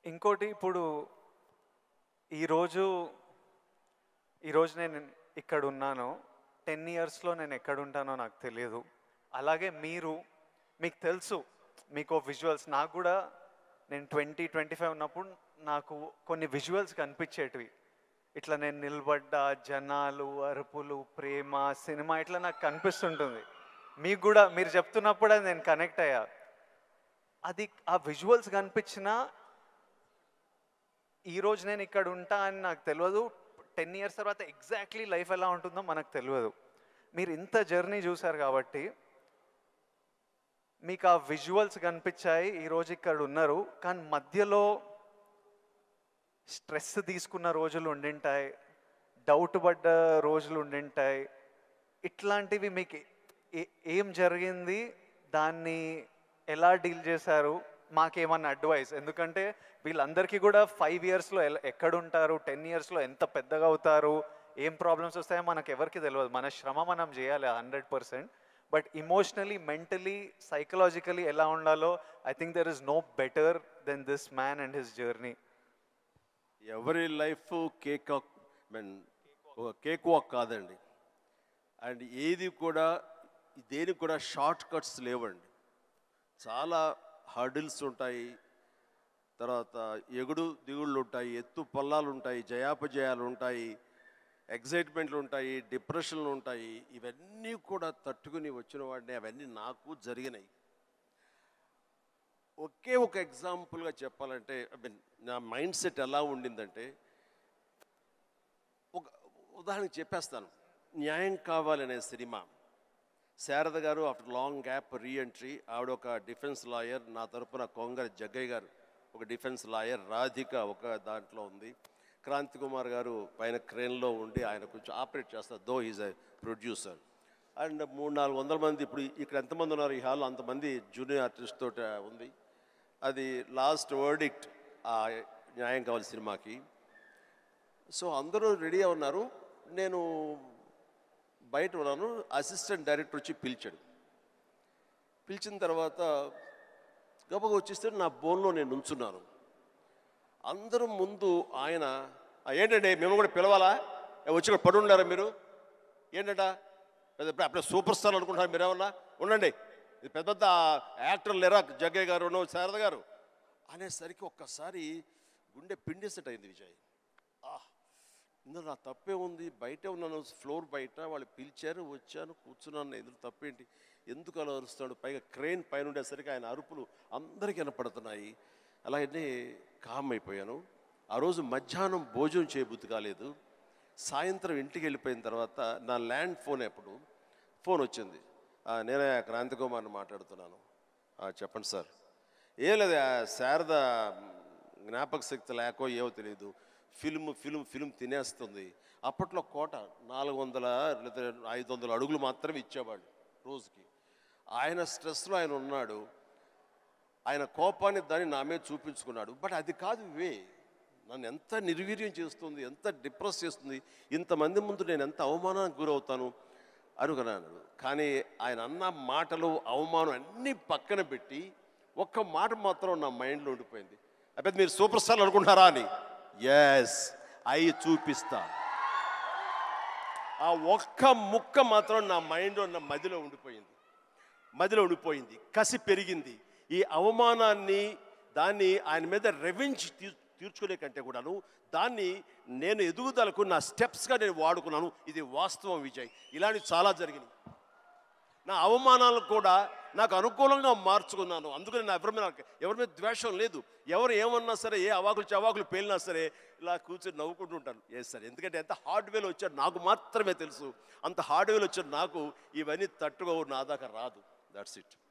ఇంకోటి ఇప్పుడు ఈరోజు ఈరోజు నేను ఇక్కడ ఉన్నాను టెన్ ఇయర్స్లో నేను ఎక్కడ ఉంటానో నాకు తెలియదు అలాగే మీరు మీకు తెలుసు మీకు విజువల్స్ నాకు కూడా నేను ట్వంటీ ట్వంటీ ఫైవ్ ఉన్నప్పుడు నాకు కొన్ని విజువల్స్ కనిపించేటివి ఇట్లా నేను నిలబడ్డ జనాలు అరుపులు ప్రేమ సినిమా ఇట్లా నాకు కనిపిస్తుంటుంది మీకు కూడా మీరు చెప్తున్నప్పుడే నేను కనెక్ట్ అయ్యా అది ఆ విజువల్స్ కనిపించిన ఈ రోజు నేను ఇక్కడ ఉంటా అని నాకు తెలియదు టెన్ ఇయర్స్ తర్వాత ఎగ్జాక్ట్లీ లైఫ్ ఎలా ఉంటుందో మనకు తెలియదు మీరు ఇంత జర్నీ చూసారు కాబట్టి మీకు ఆ విజువల్స్ కనిపించాయి ఈరోజు ఇక్కడ ఉన్నారు కానీ మధ్యలో స్ట్రెస్ తీసుకున్న రోజులు ఉండింటాయి డౌట్ పడ్డ రోజులు ఉండింటాయి ఇట్లాంటివి మీకు ఏ- ఏం జరిగింది దాన్ని ఎలా డీల్ చేశారు మాకేమన్నా అడ్వైస్ ఎందుకంటే వీళ్ళందరికీ కూడా ఫైవ్ ఇయర్స్లో ఎక్కడుంటారు టెన్ ఇయర్స్లో ఎంత పెద్దగా అవుతారు ఏం ప్రాబ్లమ్స్ వస్తాయో మనకు ఎవరికి తెలియదు మన శ్రమ మనం చేయాలి hundred percent but emotionally mentally psychologically ఎలా ఉండాలో I think there is no better then this man and his journey ఎవరి లైఫ్ కేక్ మీన్ ఒక కేక్ వాక్ కాదండి అండ్ ఏది కూడా దేనికి కూడా షార్ట్ కట్స్ లేవండి చాలా హర్డిల్స్ ఉంటాయి తర్వాత ఎగుడు దిగుళ్ళు ఉంటాయి ఎత్తు పల్లాలు ఉంటాయి జయాపజయాలు ఉంటాయి ఎగ్జైట్మెంట్లు ఉంటాయి డిప్రెషన్లు ఉంటాయి ఇవన్నీ కూడా తట్టుకుని వచ్చిన వాడిని అవన్నీ నాకు జరిగినాయి ఒకే ఒక ఎగ్జాంపుల్గా చెప్పాలంటే ఐ మీన్ నా మైండ్ సెట్ ఎలా ఉండిందంటే ఒక ఉదాహరణకి చెప్పేస్తాను న్యాయం కావాలనే సినిమా శారద గారు ఆఫ్టర్ లాంగ్ గ్యాప్ రీఎంట్రీ ఆవిడ ఒక డిఫెన్స్ లాయర్ నా తరపున కొంగర జగ్గయ్య గారు ఒక డిఫెన్స్ లాయర్ రాధిక ఒక దాంట్లో ఉంది క్రాంతి కుమార్ గారు పైన క్రేన్లో ఉండి ఆయన కొంచెం ఆపరేట్ చేస్తారు though is a producer and మూడు నాలుగు వందల మంది ఇప్పుడు ఇక్కడ ఎంతమంది ఉన్నారు ఈ హాల్ అంతమంది జూనియర్ ఆర్టిస్ట్ తోటి ఉంది అది లాస్ట్ వర్డిక్ట్ ఆ న్యాయం కావాలి సినిమాకి సో అందరూ రెడీ ఉన్నారు నేను బయట ఉన్నాను అసిస్టెంట్ డైరెక్టర్ వచ్చి పిలిచాడు పిలిచిన తర్వాత గబగ వచ్చేస్తే నా బోన్లో నేను నుంచున్నాను అందరూ ముందు ఆయన "ఆ, ఏంటండి మేము కూడా పిలవాలా ఏ, వచ్చి ఇక్కడ పడి ఉండారా మీరు ఏంటంట పెద్ద పెద్ద- అప్పుడే సూపర్ స్టార్ అనుకుంటున్నారు మీరేమన్నా ఉండండి ఇది పెద్ద పెద్ద యాక్టర్ లేరా జగ్గయ్య గారు శారద గారు అనేసరికి ఒక్కసారి గుండె పిండేసట్ అయింది విజయ్ ఆహ్ ఇందులో నా తప్పే ఉంది బయటే ఉన్నాను ఫ్లోర్ బయట వాళ్ళు పిలిచారు వచ్చాను కూర్చున్నాను ఎదురు తప్పేంటి ఎందుకు అలా అరుస్తున్నాడు పైగా క్రెయిన్ పైన ఉండేసరికి ఆయన అరుపులు అందరికీ వినపడుతున్నాయి అలాగనే కామ్ అయిపోయాను ఆ రోజు మధ్యాహ్నం భోజనం చేయబుద్ధి కాలేదు సాయంత్రం ఇంటికి వెళ్ళిపోయిన తర్వాత నా ల్యాండ్ ఫోన్ ఎప్పుడు ఫోన్ వచ్చింది "ఆ, నేనే క్రాంతి కుమార్ని మాట్లాడుతున్నాను "ఆ, చెప్పండి సార్ ఏం లేదు ఆ శారద జ్ఞాపక శక్తి లేకో ఏమో తెలియదు ఫిల్మ్ ఫిల్మ్ ఫిల్మ్ తినేస్తుంది అప్పట్లో కోట నాలుగు వందల లేదా ఐదు వందల అడుగులు మాత్రమే ఇచ్చేవాళ్ళు రోజుకి ఆయన స్ట్రెస్లో ఆయన ఉన్నాడు ఆయన కోపాన్ని దాన్ని నా మీద చూపించుకున్నాడు బట్ అది కాదు వే నన్ను ఎంత నిర్వీర్యం చేస్తుంది ఎంత డిప్రెస్ చేస్తుంది ఇంతమంది ముందు నేను ఎంత అవమానానికి గురవుతాను అనుకున్నాను కానీ ఆయన అన్న మాటలు అవమానం అన్నీ పక్కన పెట్టి ఒక్క మాట మాత్రం నా మైండ్లో ఉండిపోయింది అబ్బాయి మీరు సూపర్ స్టార్ అనుకుంటున్నారా అని ఎస్ అయి చూపిస్తా ఆ ఒక్క ముక్క మాత్రం నా మైండ్లో నా మదిలో ఉండిపోయింది మదిలో ఉండిపోయింది కసి పెరిగింది ఈ అవమానాన్ని దాన్ని ఆయన మీద రెవెంజ్ తీర్ తీర్చుకునే కంటే కూడాను దాన్ని నేను ఎదుగుదలకు నా స్టెప్స్గా నేను వాడుకున్నాను ఇది వాస్తవం విజయ్ ఇలాంటివి చాలా జరిగినాయి నా అవమానాలు కూడా నాకు అనుకూలంగా మార్చుకున్నాను అందుకని నా ఎవరి మీద నాకు ఎవరి మీద ద్వేషం లేదు ఎవరు ఏమన్నా సరే ఏ అవాకులు చవాకులు పేలినా సరే ఇలా కూర్చొని నవ్వుకుంటూ ఉంటాను ఏ సార్ ఎందుకంటే ఎంత హార్డ్ వేలు వచ్చాడు నాకు మాత్రమే తెలుసు అంత హార్డ్ వేలు వచ్చాడు నాకు ఇవన్నీ తట్టుకోవు నా దాకా రాదు దట్స్ ఇట్